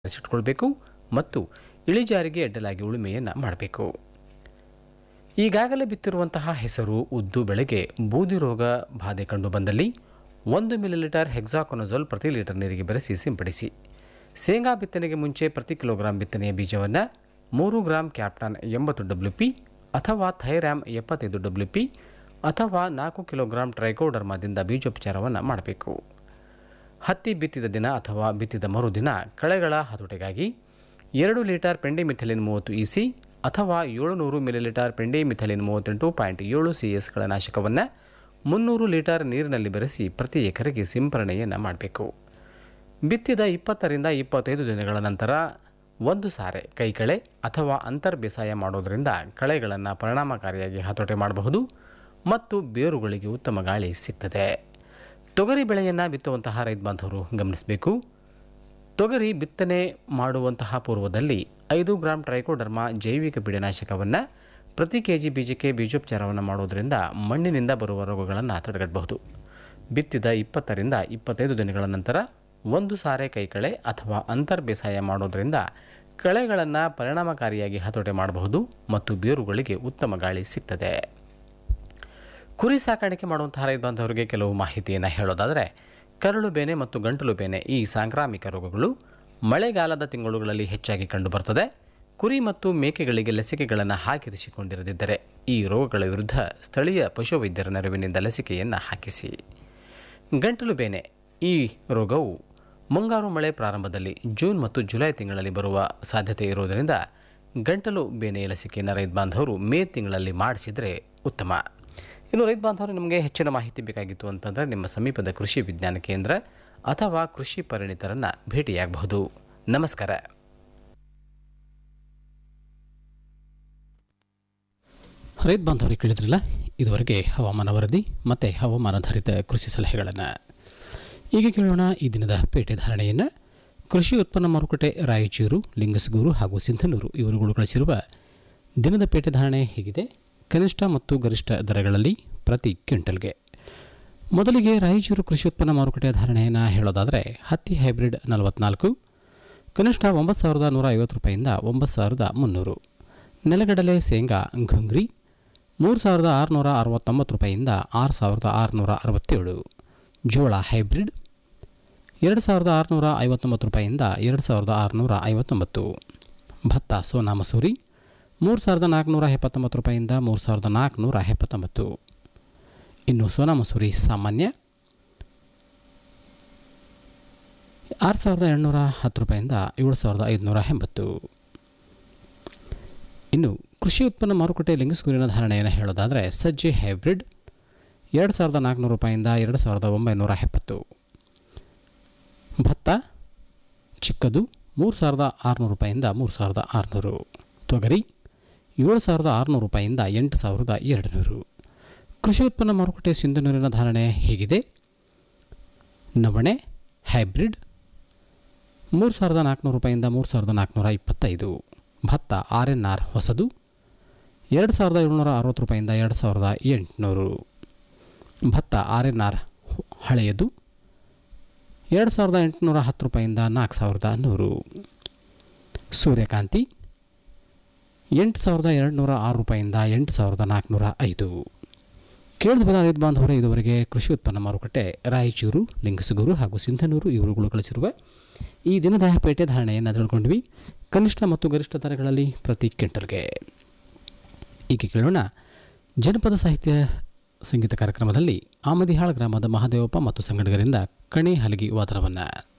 ಬೆರೆಸಿಟ್ಕೊಳ್ಬೇಕು ಮತ್ತು ಇಳಿಜಾರಿಗೆ ಅಡ್ಡಲಾಗಿ ಉಳುಮೆಯನ್ನು ಮಾಡಬೇಕು ಈಗಾಗಲೇ ಬಿತ್ತಿರುವಂತಹ ಹೆಸರು ಉದ್ದು ಬೆಳೆಗೆ ಬೂದಿ ರೋಗ ಬಾಧೆ ಕಂಡುಬಂದಲ್ಲಿ ಒಂದು ಮಿಲಿಲೀಟರ್ ಹೆಕ್ಸಾಕೊನಜೋಲ್ ಪ್ರತಿ ಲೀಟರ್ ನೀರಿಗೆ ಬೆರೆಸಿ ಸಿಂಪಡಿಸಿ ಶೇಂಗಾ ಬಿತ್ತನೆಗೆ ಮುಂಚೆ ಪ್ರತಿ ಕಿಲೋಗ್ರಾಂ ಬಿತ್ತನೆಯ ಬೀಜವನ್ನು ಮೂರು ಗ್ರಾಂ ಕ್ಯಾಪ್ಟಾನ್ ಎಂಬತ್ತು ಡಬ್ಲ್ಯೂ ಪಿ ಅಥವಾ ಥೈರ್ಯಾಮ್ ಎಪ್ಪತ್ತೈದು ಡಬ್ಲ್ಯೂ ಪಿ ಅಥವಾ ನಾಲ್ಕು ಕಿಲೋಗ್ರಾಂ ಟ್ರೈಕೋಡರ್ಮಾದಿಂದ ಬೀಜೋಪಚಾರವನ್ನು ಮಾಡಬೇಕು ಹತ್ತಿ ಬಿತ್ತಿದ ದಿನ ಅಥವಾ ಬಿತ್ತಿದ ಮರುದಿನ ಕಳೆಗಳ ಹತೋಟಿಗಾಗಿ ಎರಡು ಲೀಟರ್ ಪೆಂಡಿಮಿಥಲಿನ್ ಮೂವತ್ತು ಇ ಸಿ ಅಥವಾ ಏಳುನೂರು ಮಿಲಿಲೀಟರ್ ಪೆಂಡಿಮಿಥಲಿನ್ ಮೂವತ್ತೆಂಟು ಪಾಯಿಂಟ್ ಏಳು ಸಿ ಎಸ್ಗಳ ನಾಶಕವನ್ನು ಮುನ್ನೂರು ಲೀಟರ್ ನೀರಿನಲ್ಲಿ ಬೆರೆಸಿ ಪ್ರತಿ ಎಕರೆಗೆ ಸಿಂಪರಣೆಯನ್ನು ಮಾಡಬೇಕು ಬಿತ್ತಿದ ಇಪ್ಪತ್ತರಿಂದ ಇಪ್ಪತ್ತೈದು ದಿನಗಳ ನಂತರ ಒಂದು ಸಾರೆ ಕೈಕಳೆ ಅಥವಾ ಅಂತರ್ ಬೇಸಾಯ ಮಾಡೋದರಿಂದ ಕಳೆಗಳನ್ನು ಪರಿಣಾಮಕಾರಿಯಾಗಿ ಹತೋಟಿ ಮಾಡಬಹುದು ಮತ್ತು ಬೇರುಗಳಿಗೆ ಉತ್ತಮ ಗಾಳಿ ಸಿಗ್ತದೆ ತೊಗರಿ ಬೆಳೆಯನ್ನು ಬಿತ್ತುವಂತಹ ರೈತ ಬಾಂಧವರು ಗಮನಿಸಬೇಕು ತೊಗರಿ ಬಿತ್ತನೆ ಮಾಡುವಂತಹ ಪೂರ್ವದಲ್ಲಿ ಐದು ಗ್ರಾಂ ಟ್ರೈಕೋಡರ್ಮಾ ಜೈವಿಕ ಪೀಡನಾಶಕವನ್ನು ಪ್ರತಿ ಕೆ ಜಿ ಬೀಜಕ್ಕೆ ಬೀಜೋಪಚಾರವನ್ನು ಮಾಡೋದರಿಂದ ಮಣ್ಣಿನಿಂದ ಬರುವ ರೋಗಗಳನ್ನು ತಡೆಗಟ್ಟಬಹುದು ಬಿತ್ತಿದ ಇಪ್ಪತ್ತರಿಂದ ಇಪ್ಪತ್ತೈದು ದಿನಗಳ ನಂತರ ಒಂದು ಸಾರೆ ಕೈಕಳೆ ಅಥವಾ ಅಂತರ್ ಬೇಸಾಯ ಮಾಡೋದರಿಂದ ಕಳೆಗಳನ್ನು ಪರಿಣಾಮಕಾರಿಯಾಗಿ ಹತೋಟಿ ಮಾಡಬಹುದು ಮತ್ತು ಬೇರುಗಳಿಗೆ ಉತ್ತಮ ಗಾಳಿ ಸಿಗ್ತದೆ ಕುರಿ ಸಾಕಾಣಿಕೆ ಮಾಡುವಂತಹ ರೈತ ಬಾಂಧವರಿಗೆ ಕೆಲವು ಮಾಹಿತಿಯನ್ನು ಹೇಳೋದಾದರೆ ಕರಳು ಬೇನೆ ಮತ್ತು ಗಂಟಲು ಬೇನೆ ಈ ಸಾಂಕ್ರಾಮಿಕ ರೋಗಗಳು ಮಳೆಗಾಲದ ತಿಂಗಳುಗಳಲ್ಲಿ ಹೆಚ್ಚಾಗಿ ಕಂಡುಬರ್ತದೆ ಕುರಿ ಮತ್ತು ಮೇಕೆಗಳಿಗೆ ಲಸಿಕೆಗಳನ್ನು ಹಾಕಿರಿಸಿಕೊಂಡಿರದಿದ್ದರೆ ಈ ರೋಗಗಳ ವಿರುದ್ಧ ಸ್ಥಳೀಯ ಪಶುವೈದ್ಯರ ನೆರವಿನಿಂದ ಲಸಿಕೆಯನ್ನು ಹಾಕಿಸಿ ಗಂಟಲು ಬೇನೆ ಈ ರೋಗವು ಮುಂಗಾರು ಮಳೆ ಪ್ರಾರಂಭದಲ್ಲಿ ಜೂನ್ ಮತ್ತು ಜುಲೈ ತಿಂಗಳಲ್ಲಿ ಬರುವ ಸಾಧ್ಯತೆ ಇರುವುದರಿಂದ ಗಂಟಲು ಬೇನೆ ಲಸಿಕೆಯನ್ನು ರೈತ ಬಾಂಧವರು ಮೇ ತಿಂಗಳಲ್ಲಿ ಮಾಡಿಸಿದರೆ ಉತ್ತಮ ಇನ್ನು ರೈತ ಬಾಂಧವರು ನಿಮಗೆ ಹೆಚ್ಚಿನ ಮಾಹಿತಿ ಬೇಕಾಗಿತ್ತು ಅಂತಂದರೆ ನಿಮ್ಮ ಸಮೀಪದ ಕೃಷಿ ವಿಜ್ಞಾನ ಕೇಂದ್ರ ಅಥವಾ ಕೃಷಿ ಪರಿಣಿತರನ್ನು ಭೇಟಿಯಾಗಬಹುದು ನಮಸ್ಕಾರ ರೈತ ಬಾಂಧವರಿಗೆ ಕೇಳಿದ್ರಲ್ಲ ಇದುವರೆಗೆ ಹವಾಮಾನ ವರದಿ ಮತ್ತು ಹವಾಮಾನಾಧಾರಿತ ಕೃಷಿ ಸಲಹೆಗಳನ್ನು ಈಗ ಕೇಳೋಣ ಈ ದಿನದ ಪೇಟೆ ಧಾರಣೆಯನ್ನು ಕೃಷಿ ಉತ್ಪನ್ನ ಮಾರುಕಟ್ಟೆ ರಾಯಚೂರು ಲಿಂಗಸಗೂರು ಹಾಗೂ ಸಿಂಧನೂರು ಇವರುಗಳು ಕಳಿಸಿರುವ ದಿನದ ಪೇಟೆ ಧಾರಣೆ ಹೀಗಿದೆ ಕನಿಷ್ಠ ಮತ್ತು ಗರಿಷ್ಠ ದರಗಳಲ್ಲಿ ಪ್ರತಿ ಕ್ವಿಂಟಲ್ಗೆ ಮೊದಲಿಗೆ ರಾಯಚೂರು ಕೃಷಿ ಉತ್ಪನ್ನ ಮಾರುಕಟ್ಟೆ ಧಾರಣೆಯನ್ನು ಹೇಳೋದಾದರೆ ಹತ್ತಿ ಹೈಬ್ರಿಡ್ ನಲವತ್ನಾಲ್ಕು ಕನಿಷ್ಠ ಒಂಬತ್ತು ಸಾವಿರದ ನೂರ ಐವತ್ತು ರೂಪಾಯಿಂದ ಒಂಬತ್ತು ಸಾವಿರದ ಮುನ್ನೂರು ನೆಲಗಡಲೆ ಶೇಂಗಾ ಘುಂಗ್ರಿ ಮೂರು ಸಾವಿರದ ಆರುನೂರ ಅರವತ್ತೊಂಬತ್ತು ರೂಪಾಯಿಂದ ಆರು ಸಾವಿರದ ಆರುನೂರ ಅರವತ್ತೇಳು ಜೋಳ ಹೈಬ್ರಿಡ್ ಎರಡು ಸಾವಿರದ ಆರುನೂರ ಐವತ್ತೊಂಬತ್ತು ರೂಪಾಯಿಂದ ಎರಡು ಸಾವಿರದ ಆರುನೂರ ಐವತ್ತೊಂಬತ್ತು ಭತ್ತ ಸೋನಾ ಮಸೂರಿ ಮೂರು ಸಾವಿರದ ನಾಲ್ಕುನೂರ ಎಪ್ಪತ್ತೊಂಬತ್ತು ರೂಪಾಯಿಂದ ಮೂರು ಸಾವಿರದ ನಾಲ್ಕುನೂರ ಎಪ್ಪತ್ತೊಂಬತ್ತು ಇನ್ನು ಸೋನಾ ಮಸೂರಿ ಸಾಮಾನ್ಯ ಆರು ಸಾವಿರದ ಏಳ್ನೂರ ಹತ್ತು ರೂಪಾಯಿಂದ ಏಳು ಸಾವಿರದ ಐದುನೂರ ಎಂಬತ್ತು ಇನ್ನು ಕೃಷಿ ಉತ್ಪನ್ನ ಮಾರುಕಟ್ಟೆ ಲಿಂಗಸ್ಕೂರಿನ ಧಾರಣೆಯನ್ನು ಹೇಳೋದಾದರೆ ಸಜ್ಜೆ ಹೈಬ್ರಿಡ್ ಎರಡು ಸಾವಿರದ ನಾಲ್ಕುನೂರು ರೂಪಾಯಿಂದ ಎರಡು ಸಾವಿರದ ಒಂಬೈನೂರ ಎಪ್ಪತ್ತು ಭತ್ತ ಚಿಕ್ಕದು ಮೂರು ಸಾವಿರದ ಆರುನೂರು ರೂಪಾಯಿಂದ ಮೂರು ಸಾವಿರದ ಆರುನೂರು ತೊಗರಿ ಏಳು ಸಾವಿರದ ಆರುನೂರು ರೂಪಾಯಿಂದ ಎಂಟು ಸಾವಿರದ ಎರಡು ನೂರು ಕೃಷಿ ಉತ್ಪನ್ನ ಮಾರುಕಟ್ಟೆ ಸಿಂಧನೂರಿನ ಧಾರಣೆ ಹೀಗಿದೆ ನವಣೆ ಹೈಬ್ರಿಡ್ ಮೂರು ಸಾವಿರದ ನಾಲ್ಕುನೂರು ರೂಪಾಯಿಂದ ಮೂರು ಸಾವಿರದ ನಾಲ್ಕುನೂರ ಇಪ್ಪತ್ತೈದು ಭತ್ತ ಆರ್ ಎನ್ ಆರ್ ಹೊಸದು ಎರಡು ಸಾವಿರದ ಏಳ್ನೂರ ಅರವತ್ತು ರೂಪಾಯಿಂದ ಎರಡು ಸಾವಿರದ ಎಂಟುನೂರು ಭತ್ತ ಆರ್ ಎನ್ ಆರ್ ಹಳೆಯದು ಎರಡು ಸಾವಿರದ ಎಂಟುನೂರ ಹತ್ತು ರೂಪಾಯಿಂದ ನಾಲ್ಕು ಸಾವಿರದ ನೂರು ಸೂರ್ಯಕಾಂತಿ ಎಂಟು ಸಾವಿರದ ಎರಡು ನೂರ ಆರು ರೂಪಾಯಿಂದ ಎಂಟು ಸಾವಿರದ ನಾಲ್ಕುನೂರ ಐದು ಕೇಳಿದ ಬದ ರೈತ ಬಾಂಧವರೇ ಇದುವರೆಗೆ ಕೃಷಿ ಉತ್ಪನ್ನ ಮಾರುಕಟ್ಟೆ ರಾಯಚೂರು ಲಿಂಗಸಗೂರು ಹಾಗೂ ಸಿಂಧನೂರು ಇವರುಗಳು ಕಳಿಸಿರುವ ಈ ದಿನದ ಪೇಟೆ ಧಾರಣೆಯನ್ನು ತಿಳ್ಕೊಂಡ್ವಿ ಕನಿಷ್ಠ ಮತ್ತು ಗರಿಷ್ಠ ದರಗಳಲ್ಲಿ ಪ್ರತಿ ಕ್ವಿಂಟಲ್ಗೆ ಈಗ ಕೇಳೋಣ ಜನಪದ ಸಾಹಿತ್ಯ ಸಂಗೀತ ಕಾರ್ಯಕ್ರಮದಲ್ಲಿ ಆಮದಿಹಾಳ್ ಗ್ರಾಮದ ಮಹಾದೇವಪ್ಪ ಮತ್ತು ಸಂಗಡಿಗರಿಂದ ಕಣೆ ಹಲಗಿ ವಾದನವನ್ನು